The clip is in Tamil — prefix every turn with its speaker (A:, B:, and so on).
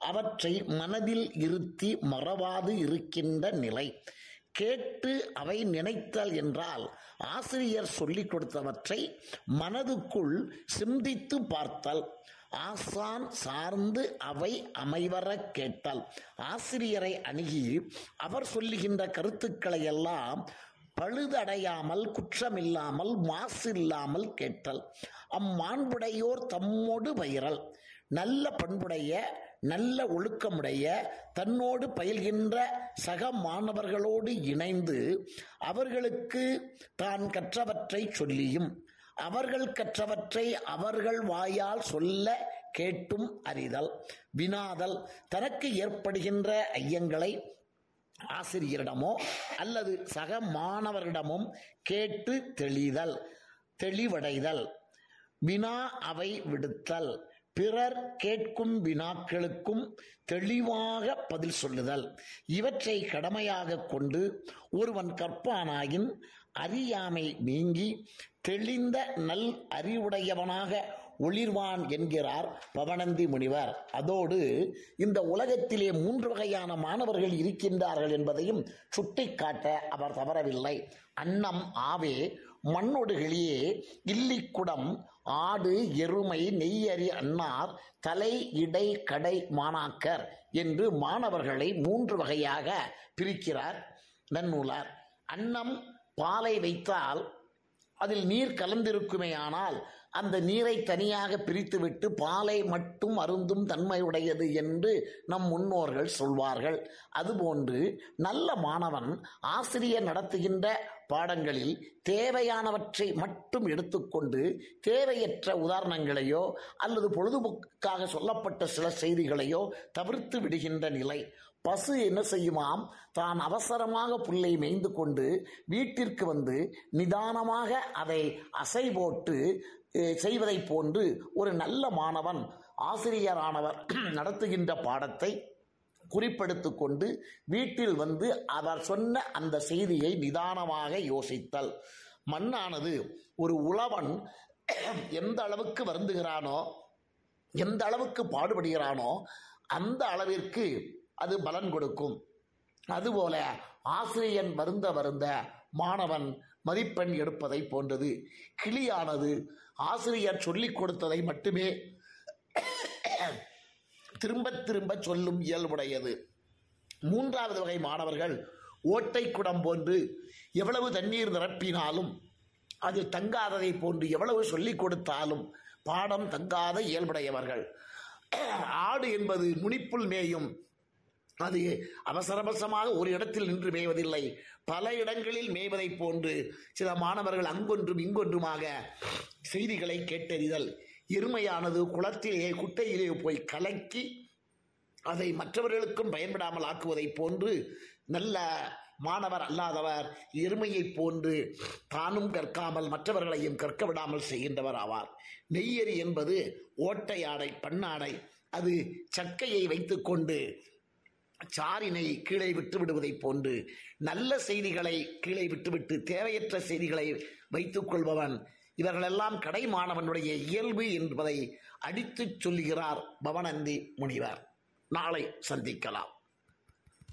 A: அவற்றை மனதில் இருத்தி மறவாது இருக்கின்ற நிலை கேட்டு அவை நினைத்தல் என்றால் ஆசிரியர் சொல்லிக் கொடுத்தவற்றை மனதுக்குள் சிந்தித்து பார்த்தல் ஆசான் சார்ந்து அவை அமைவர கேட்டல் ஆசிரியரை அணுகி அவர் சொல்லுகின்ற கருத்துக்களை எல்லாம் பழுதடையாமல் குற்றமில்லாமல் மாசு இல்லாமல் கேட்டல் அம்மாண்புடையோர் தம்மோடு பயிரல் நல்ல பண்புடைய நல்ல ஒழுக்கமுடைய தன்னோடு பயில்கின்ற சக மாணவர்களோடு இணைந்து அவர்களுக்கு தான் கற்றவற்றை சொல்லியும் அவர்கள் கற்றவற்றை அவர்கள் வாயால் சொல்ல கேட்டும் அறிதல் வினாதல் தனக்கு ஏற்படுகின்ற ஐயங்களை ஆசிரியரிடமோ அல்லது சக மாணவரிடமும் கேட்டு தெளிதல் தெளிவடைதல் வினா அவை விடுத்தல் பிறர் கேட்கும் வினாக்களுக்கும் தெளிவாக பதில் சொல்லுதல் இவற்றை கடமையாக கொண்டு ஒருவன் கற்பானாயின் அறியாமை நீங்கி தெளிந்த நல் அறிவுடையவனாக ஒளிர்வான் என்கிறார் பவனந்தி முனிவர் அதோடு இந்த உலகத்திலே மூன்று வகையான மாணவர்கள் இருக்கின்றார்கள் என்பதையும் சுட்டிக்காட்ட அவர் தவறவில்லை அன்னம் ஆவே மண்ணொடுகளியே இல்லிக்குடம் ஆடு எருமை நெய்யரி அன்னார் தலை இடை கடை மாணாக்கர் என்று மாணவர்களை மூன்று வகையாக பிரிக்கிறார் நன்னூலார் அன்னம் பாலை வைத்தால் அதில் நீர் கலந்திருக்குமே ஆனால் அந்த நீரை தனியாக பிரித்துவிட்டு பாலை மட்டும் அருந்தும் தன்மையுடையது என்று நம் முன்னோர்கள் சொல்வார்கள் அதுபோன்று நல்ல மாணவன் ஆசிரியர் நடத்துகின்ற பாடங்களில் தேவையானவற்றை மட்டும் எடுத்துக்கொண்டு தேவையற்ற உதாரணங்களையோ அல்லது பொழுதுபோக்காக சொல்லப்பட்ட சில செய்திகளையோ தவிர்த்து விடுகின்ற நிலை பசு என்ன செய்யுமாம் தான் அவசரமாக புல்லை மேய்ந்து கொண்டு வீட்டிற்கு வந்து நிதானமாக அதை அசை போட்டு செய்வதை போன்று ஒரு நல்ல மாணவன் ஆசிரியரானவர் நடத்துகின்ற பாடத்தை குறிப்பெடுத்து கொண்டு வீட்டில் வந்து அவர் சொன்ன அந்த செய்தியை நிதானமாக யோசித்தல் மண்ணானது ஒரு உழவன் எந்த அளவுக்கு வருந்துகிறானோ எந்த அளவுக்கு பாடுபடுகிறானோ அந்த அளவிற்கு அது பலன் கொடுக்கும் அதுபோல ஆசிரியன் வருந்த வருந்த மாணவன் மதிப்பெண் எடுப்பதை போன்றது கிளியானது ஆசிரியர் சொல்லிக் கொடுத்ததை மட்டுமே திரும்ப திரும்ப சொல்லும் இயல்புடையது மூன்றாவது வகை மாணவர்கள் ஓட்டை குடம் போன்று எவ்வளவு தண்ணீர் நிரப்பினாலும் அது தங்காததை போன்று எவ்வளவு சொல்லிக் கொடுத்தாலும் பாடம் தங்காத இயல்புடையவர்கள் ஆடு என்பது முனிப்புள் மேயும் அது அவசர அவசரமாக ஒரு இடத்தில் நின்று மேய்வதில்லை பல இடங்களில் மேய்வதைப் போன்று சில மாணவர்கள் அங்கொன்றும் இங்கொன்றுமாக செய்திகளை கேட்டறிதல் எருமையானது குளத்திலே குட்டையிலே போய் கலக்கி அதை மற்றவர்களுக்கும் பயன்படாமல் ஆக்குவதைப் போன்று நல்ல மாணவர் அல்லாதவர் எருமையைப் போன்று தானும் கற்காமல் மற்றவர்களையும் கற்க விடாமல் செய்கின்றவர் ஆவார் நெய்யரி என்பது ஓட்டை ஆடை பண்ணாடை அது சக்கையை வைத்துக்கொண்டு சாரினை கீழே விட்டு விடுவதைப் போன்று நல்ல செய்திகளை கீழே விட்டுவிட்டு தேவையற்ற செய்திகளை வைத்துக் கொள்பவன் இவர்களெல்லாம் கடை மாணவனுடைய இயல்பு என்பதை அடித்துச் சொல்லுகிறார் பவனந்தி முனிவர் நாளை சந்திக்கலாம்